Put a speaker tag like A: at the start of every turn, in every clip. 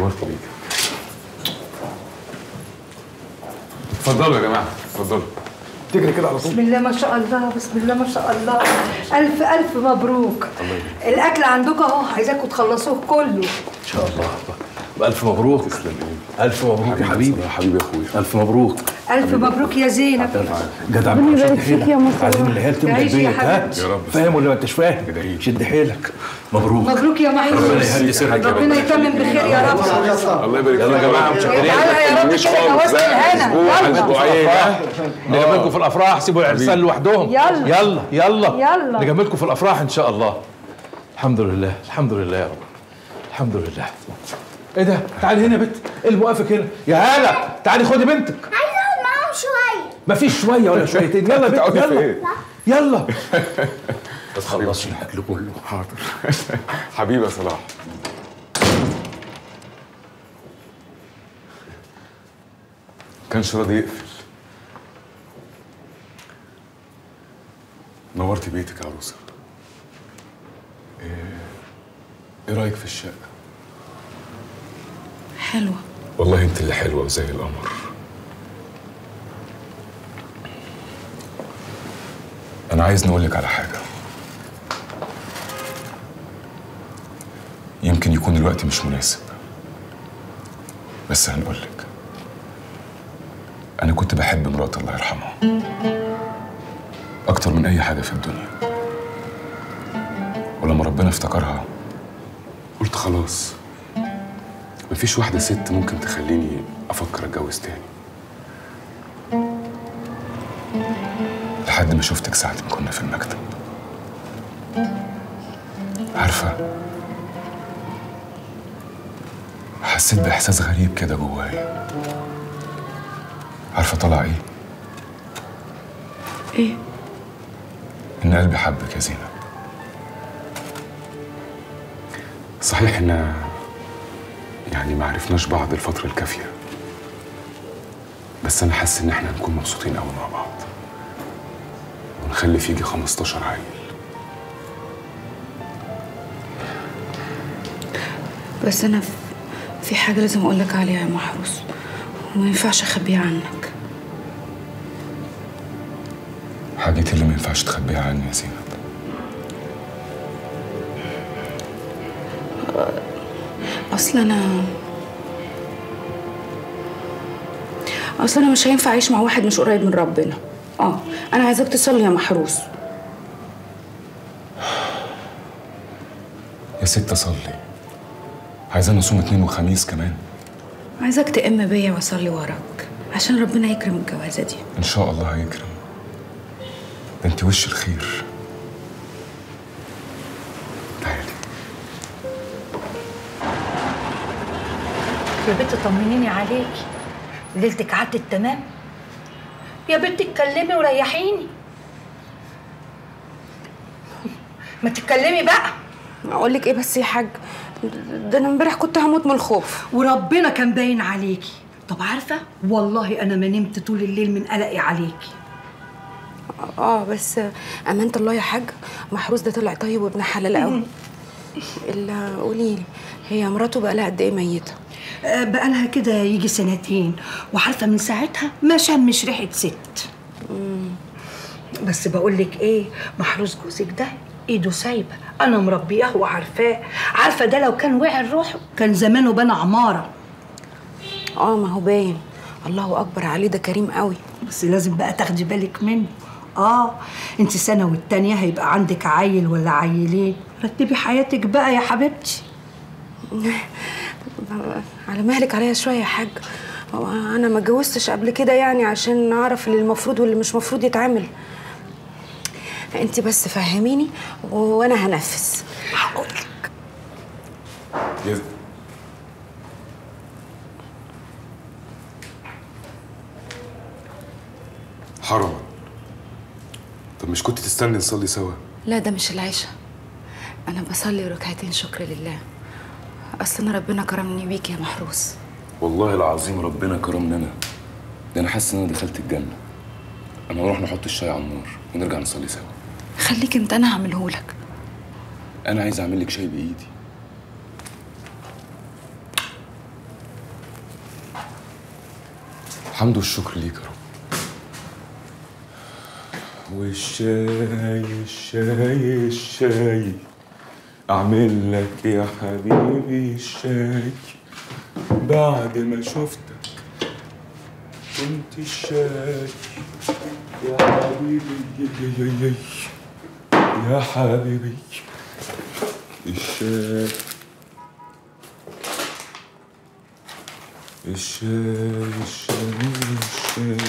A: نورت بيك اتفضلوا يا جماعه اتفضلوا
B: تجري كده على طول
C: بسم الله ما شاء الله بسم الله ما شاء الله ألف ألف مبروك الأكل عندكم أهو عايزاكم تخلصوه كله
B: ان شاء الله الف مبروك
A: تسلم
B: الف مبروك يا حبيبي
A: يا حبيبي يا اخويا
B: الف مبروك
C: ألف مبروك يا زينب
B: جدع
D: ربنا
B: شد
D: يبارك فيك
B: حيلك
D: يا مصطفى.
B: عايزين العيال تملى
C: تعيش يا
B: البيت ها
C: حبيبتي.
A: يا رب.
B: فاهم ولا ما انتش فاهم
A: ادعي.
B: شد حيلك مبروك
C: مبروك يا
B: ربنا
C: محمود
B: يهدي سرك يا
C: ربنا يتمم بخير يا رب
A: الله يبارك فيك يا جماعه متشكرين
C: تعالى يا رب
A: مش
C: كده
A: خالص
C: جوازة
A: بقى
C: الهنا.
A: اسبوع
C: يلا.
A: اسبوعين ها
B: نجملكم في الافراح سيبوا العرسان لوحدهم
C: يلا.
B: يلا يلا
C: يلا.
B: نجملكم في الافراح ان شاء الله الحمد لله الحمد لله يا رب الحمد لله ايه ده تعالي هنا يا بنت ايه الموافق هنا يا هاله تعالي خدي بنتك
E: عايزه اقعد معاهم شويه
B: مفيش شويه ولا شويتين يلا يا بنت
A: تقعدي
B: يلا
A: فين؟
B: يلا بس خلصي الاكل كله
A: حاضر حبيبي يا صلاح كانش راضي يقفل نورتي بيتك يا عروسه ايه ايه رايك في الشقه
D: حلوة
A: والله انت اللي حلوه وزي القمر انا عايز نقولك على حاجه يمكن يكون الوقت مش مناسب بس هنقولك انا كنت بحب مرات الله يرحمها اكتر من اي حاجه في الدنيا ولما ربنا افتكرها قلت خلاص مفيش واحدة ست ممكن تخليني أفكر أتجوز تاني لحد ما شفتك ساعة ما كنا في المكتب عارفة حسيت بإحساس غريب كده جوايا عارفة طلع إيه؟
D: ايه
A: إن قلبي حبك يا زينب صحيح إن يعني ما عرفناش بعض الفترة الكافية بس أنا حاسس إن إحنا هنكون مبسوطين أوي مع بعض ونخلف يجي 15 عيل
D: بس انا في- في حاجة لازم اقول لك عليها يا محروس وما ينفعش اخبيها عنك
A: حاجتي اللي ما ينفعش تخبيها عني يا زينب
D: اصل انا اصل انا مش هينفع اعيش مع واحد مش قريب من ربنا اه انا عايزاك تصلي يا محروس
A: يا ست صلي عايزين نصوم اتنين وخميس كمان
D: عايزاك تأم بيا واصلي وراك عشان ربنا يكرم الجوازة دي
A: إن شاء الله هيكرم ده أنت وش الخير تعالي
C: يا بنت طمنيني عليكي ليلتك عدت تمام يا بنت اتكلمي وريحيني ما تتكلمي بقى
D: اقول لك ايه بس يا حاج ده انا امبارح كنت هموت من الخوف
C: وربنا كان باين عليكي طب عارفه والله انا ما نمت طول الليل من قلقي عليكي
D: اه بس امانه الله يا حاج محروس ده طلع طيب وابن حلال قوي الا قولي لي هي مراته بقى لها قد ايه ميته
C: آه، بقالها كده يجي سنتين وعارفه من ساعتها ما شمش ريحه ست بس بقول لك ايه محروس جوزك ده ايده سايبه انا مربياه وعارفاه عارفه ده لو كان وقع روحه كان زمانه بنى عماره
D: اه ما هو باين الله اكبر عليه ده كريم قوي
C: بس لازم بقى تاخدي بالك منه اه انت سنه والتانيه هيبقى عندك عيل ولا عيلين رتبي حياتك بقى يا حبيبتي
D: على مهلك عليا شويه يا حاج هو انا ما اتجوزتش قبل كده يعني عشان اعرف اللي المفروض واللي مش مفروض يتعمل انت بس فهميني و- وانا هنفذ
C: هقولك
A: يا حرام طب مش كنت تستني نصلي سوا
D: لا ده مش العشاء انا بصلي ركعتين شكر لله اصل انا ربنا كرمني بيك يا محروس
A: والله العظيم ربنا كرمني انا ده انا حاسس ان انا دخلت الجنه انا هروح نحط الشاي على النار ونرجع نصلي سوا
D: خليك انت انا هعملهولك
A: انا عايز اعمل لك شاي بايدي الحمد والشكر ليك يا رب والشاي الشاي الشاي اعمل لك يا حبيبي الشاي بعد ما شفتك كنت الشاي يا حبيبي يا- يا- يا- يا حبيبي الشاي الشاي الشاي الشاي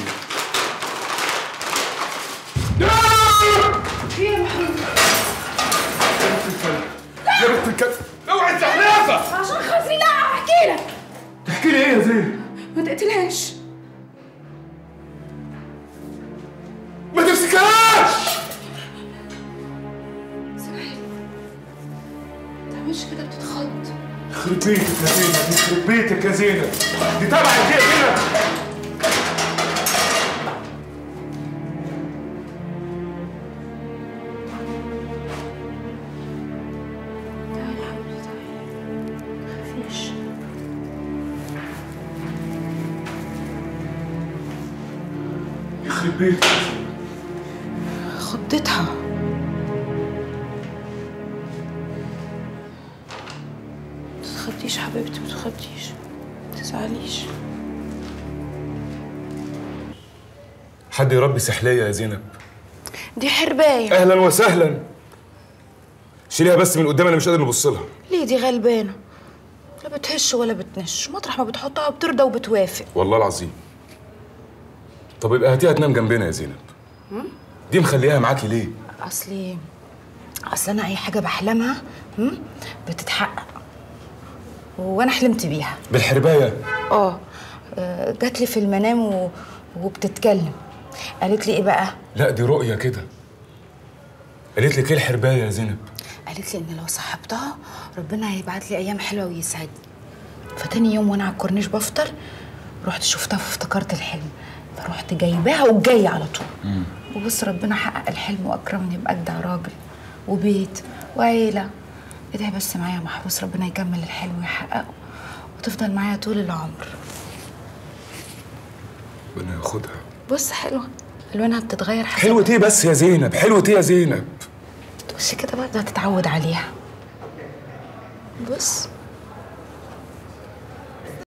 A: يا بنت الكلب اوعي زحلافه
D: عشان خاطري لا احكي لك
A: تحكي لي ايه يا زين
D: ما تقتلهاش
A: ما تمسكهاش
D: اسماعيل ما تعملش كده بتتخض
A: يخرب بيتك يا زينب يخرب بيتك يا زينب دي تبعك يا زينب
D: تعالى يا حبيبتي تعالى مخافيش
A: يخرب بيتك
D: خضتها متخديش حبيبتي متخديش متزعليش
A: حد يربي سحلية يا زينب
D: دي حرباية
A: اهلا وسهلا شيليها بس من قدام انا مش قادر نبص لها
D: ليه دي غلبانة لا بتهش ولا بتنش مطرح ما بتحطها بترضى وبتوافق
A: والله العظيم طب يبقى هاتيها تنام جنبنا يا زينب دي مخليها معاكي ليه
D: اصلي اصل انا اي حاجه بحلمها هم؟ بتتحقق وانا حلمت بيها
A: بالحربايه
D: اه آه، جات لي في المنام و... وبتتكلم قالت لي ايه بقى
A: لا دي رؤيه كده قالت لك ايه الحربايه يا زينب
D: قالت لي ان لو صاحبتها ربنا هيبعت لي ايام حلوه ويسعدني فتاني يوم وانا على الكورنيش بفطر رحت شفتها فافتكرت الحلم فرحت جايباها وجايه على طول وبص ربنا حقق الحلم واكرمني باجدع راجل وبيت وعيله ادعي بس معايا يا محروس ربنا يكمل الحلم ويحققه وتفضل معايا طول العمر
A: ربنا ياخدها
D: بص حلوه الوانها بتتغير حسب
A: حلوة ايه بس يا زينب حلوة ايه يا زينب
D: بص كده برضه هتتعود عليها بص